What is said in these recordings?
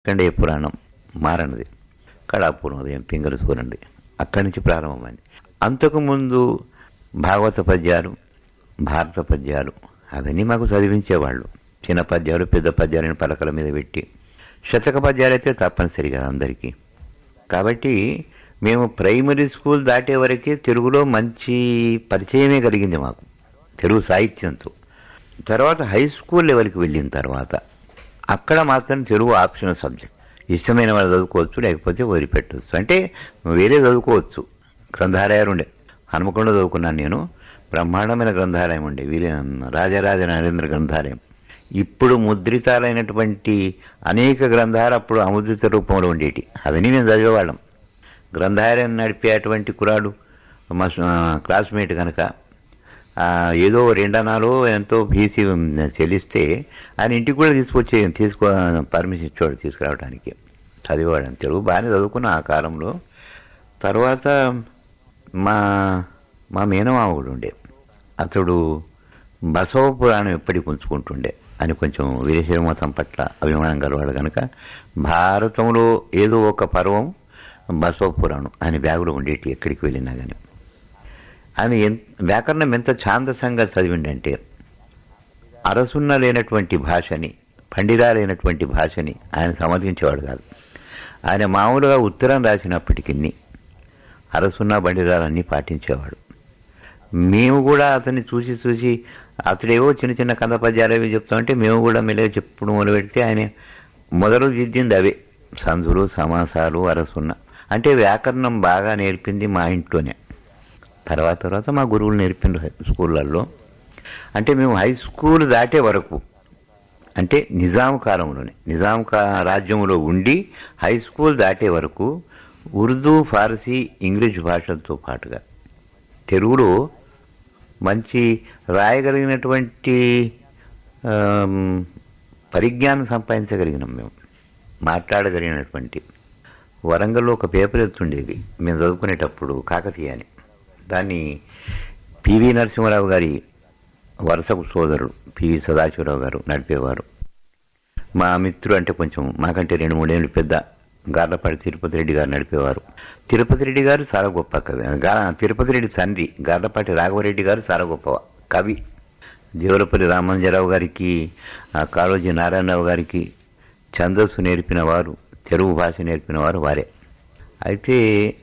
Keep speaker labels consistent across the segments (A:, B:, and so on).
A: కండేయ పురాణం మారనది కళాపూర్వం ఉదయం పింగళ సూరండి అక్కడి నుంచి ప్రారంభమైంది అంతకుముందు భాగవత పద్యాలు భారత పద్యాలు అవన్నీ మాకు చదివించేవాళ్ళు చిన్న పద్యాలు పెద్ద పద్యాలను పలకల మీద పెట్టి శతక పద్యాలు అయితే తప్పనిసరిగా అందరికీ కాబట్టి మేము ప్రైమరీ స్కూల్ దాటే వరకే తెలుగులో మంచి పరిచయమే కలిగింది మాకు తెలుగు సాహిత్యంతో తర్వాత హై స్కూల్ లెవెల్కి వెళ్ళిన తర్వాత అక్కడ మాత్రం తెలుగు ఆప్షనల్ సబ్జెక్ట్ ఇష్టమైన వాళ్ళు చదువుకోవచ్చు లేకపోతే వదిలిపెట్టవచ్చు అంటే వేరే చదువుకోవచ్చు గ్రంథాలయాలు ఉండే హనుమకొండ చదువుకున్నాను నేను బ్రహ్మాండమైన గ్రంథాలయం ఉండే వీర రాజరాజ నరేంద్ర గ్రంథాలయం ఇప్పుడు ముద్రితాలైనటువంటి అనేక గ్రంథాలు అప్పుడు అముద్రిత రూపంలో ఉండేటి అవన్నీ మేము చదివేవాళ్ళం గ్రంథాలయం నడిపేటువంటి కురాడు మా క్లాస్మేట్ కనుక ఆ, ఏదో రెండనాలో ఎంతో ఫీజు చెల్లిస్తే ఆయన ఇంటికి కూడా తీసుకొచ్చే తీసుకో పర్మిషన్ ఇచ్చేవాడు తీసుకురావడానికి చదివేవాడు తెలుగు బాగానే చదువుకున్న ఆ కాలంలో తర్వాత మా మా మేనమామ కూడా ఉండే అతడు బసవ పురాణం ఎప్పటికి ఉంచుకుంటుండే అని కొంచెం వీరశైవ మతం పట్ల అభిమానం గలవాడు కనుక భారతంలో ఏదో ఒక పర్వం బసవ పురాణం ఆయన బ్యాగులో ఉండేటి ఎక్కడికి వెళ్ళినా కానీ ఆయన ఎన్ వ్యాకరణం ఎంత ఛాందసంగా చదివిండంటే అరసున్న లేనటువంటి భాషని పండిరా లేనటువంటి భాషని ఆయన సమర్థించేవాడు కాదు ఆయన మామూలుగా ఉత్తరం రాసినప్పటికీ అరసున్న బండిరాలన్నీ పాటించేవాడు మేము కూడా అతన్ని చూసి చూసి అతడేవో చిన్న చిన్న కథ పద్యాలు అవి చెప్తామంటే మేము కూడా మెల్లగా చెప్పుడు మొదలు పెడితే ఆయన మొదలు దిద్దింది అవే సందులు సమాసాలు అరసున్న అంటే వ్యాకరణం బాగా నేర్పింది మా ఇంట్లోనే తర్వాత తర్వాత మా గురువులు నేర్పిండ్రు స్కూళ్ళల్లో అంటే మేము హై స్కూల్ దాటే వరకు అంటే నిజాం కాలంలోనే నిజాం కా రాజ్యంలో ఉండి హై స్కూల్ దాటే వరకు ఉర్దూ ఫారసీ ఇంగ్లీష్ భాషలతో పాటుగా తెలుగులో మంచి రాయగలిగినటువంటి ఆమ్, పరిజ్ఞానం సంపాదించగలిగినాం మేము మాట్లాడగలిగినటువంటి వరంగల్లో ఒక పేపర్ ఎత్తుండేది మేము చదువుకునేటప్పుడు కాకతీయ అని దాన్ని పివి నరసింహారావు గారి వరుసకు సోదరుడు పివి సదాశివరావు గారు నడిపేవారు మా మిత్రుడు అంటే కొంచెం మాకంటే రెండు మూడేళ్ళు పెద్ద గార్లపాటి తిరుపతి రెడ్డి గారు నడిపేవారు తిరుపతి రెడ్డి గారు చాలా గొప్ప కవి గా- తిరుపతి రెడ్డి తండ్రి గార్లపాటి రాఘవరెడ్డి గారు చాలా గొప్ప కవి దేవులపల్లి రామంజరావు గారికి ఆ కాళోజీ నారాయణరావు గారికి ఛందస్సు నేర్పిన వారు తెలుగు భాష నేర్పిన వారు వారే అయితే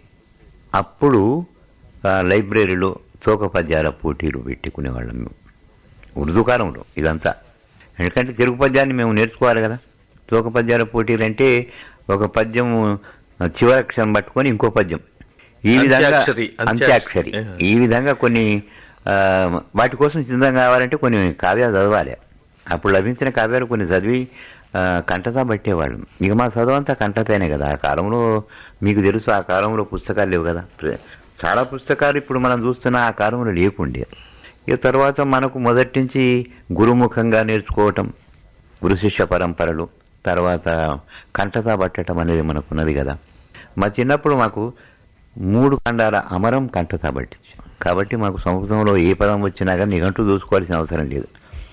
A: అప్పుడు ఆ, లైబ్రరీలో చోక పద్యాల పోటీలు పెట్టుకునేవాళ్ళం మేము ఉర్దూ కాలంలో ఇదంతా ఎందుకంటే తెలుగు పద్యాన్ని మేము నేర్చుకోవాలి కదా చోక పద్యాల పోటీలు అంటే ఒక పద్యం చివరక్షరం పట్టుకొని ఇంకో పద్యం ఈ విధంగా
B: అంత్యాక్షరి,
A: అంత్యాక్షరి
B: అంత్యాక్షరి.
A: ఈ విధంగా కొన్ని ఆ, వాటి కోసం సిద్ధం కావాలంటే కొన్ని కావ్యాలు చదవాలి అప్పుడు లభించిన కావ్యాలు కొన్ని చదివి ఆ, కంటతా పట్టేవాళ్ళం ఇక మా చదవంతా కంటతేనే కదా ఆ కాలంలో మీకు తెలుసు ఆ కాలంలో పుస్తకాలు లేవు కదా ప్ర- చాలా పుస్తకాలు ఇప్పుడు మనం చూస్తున్న ఆ కాలంలో లేకుండే ఇక తర్వాత మనకు మొదటి నుంచి గురుముఖంగా నేర్చుకోవటం గురు శిష్య పరంపరలు తర్వాత కంటతా పట్టడం అనేది మనకున్నది కదా మా చిన్నప్పుడు మాకు మూడు ఖండాల అమరం కంటతా పట్టించు కాబట్టి మాకు సంస్కృతంలో ఏ పదం వచ్చినా కానీ నిఘంటు చూసుకోవాల్సిన అవసరం లేదు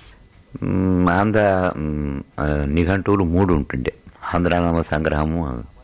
A: మ్, ఆంధ్ర మ్, ఆ, నిఘంటువులు మూడు ఉంటుండే ఆంధ్రానామ సంగ్రహము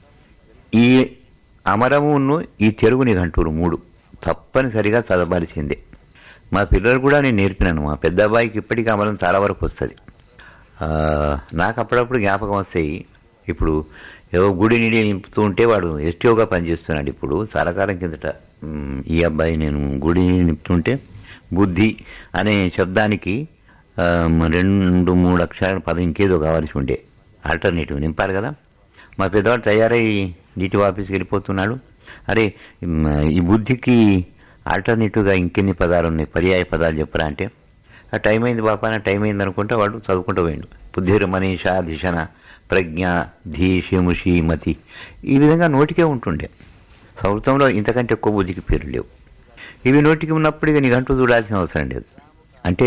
A: ఈ అమరమును ఈ తెలుగు నిఘంటువులు మూడు తప్పనిసరిగా చదవాల్సిందే మా పిల్లలు కూడా నేను నేర్పినాను మా పెద్ద అబ్బాయికి ఇప్పటికీ అమరం చాలా వరకు వస్తుంది ఆ, నాకు అప్పుడప్పుడు జ్ఞాపకం వస్తాయి ఇప్పుడు ఏవో గుడి నీడి నింపుతూ ఉంటే వాడు ఎస్టీఓగా పనిచేస్తున్నాడు ఇప్పుడు చాలా కాలం కిందట మ్, ఈ అబ్బాయి నేను గుడి నింపుతుంటే బుద్ధి అనే శబ్దానికి ఆ, రెండు మూడు అక్షరాల పదం ఇంకేదో కావాల్సి ఉండే ఆల్టర్నేటివ్ నింపాలి కదా మా పెద్దవాడు తయారై నీటి ఆఫీస్కి వెళ్ళిపోతున్నాడు అరే మ్, ఈ బుద్ధికి ఆల్టర్నేటివ్గా ఇంకెన్ని పదాలు ఉన్నాయి పర్యాయ పదాలు చెప్పరా అంటే ఆ టైం అయింది బాపా నా టైం అయింది అనుకుంటే వాడు చదువుకుంటూ పోయిండు బుద్ధిర్ మనీష దిశన ప్రజ్ఞ ధీ షిముషి మతి ఈ విధంగా నోటికే ఉంటుండే సంస్కృతంలో ఇంతకంటే ఎక్కువ బుద్ధికి పేర్లు లేవు ఇవి నోటికి ఉన్నప్పుడు ఇక నీకంటూ చూడాల్సిన అవసరం లేదు అంటే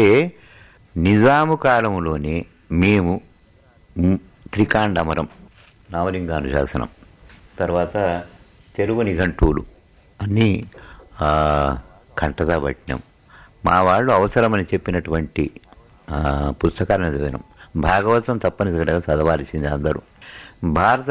A: నిజాము కాలంలోనే మేము మ్, త్రికాండమరం నవలింగానుశాసనం తర్వాత తెలుగు నిఘంటువులు అన్నీ ఆ, కంటదా పట్టినాం మా వాళ్ళు అవసరమని చెప్పినటువంటి ఆ, పుస్తకాలను చదివాను భాగవతం తప్పనిసరిగా చదవాల్సింది అందరూ భారత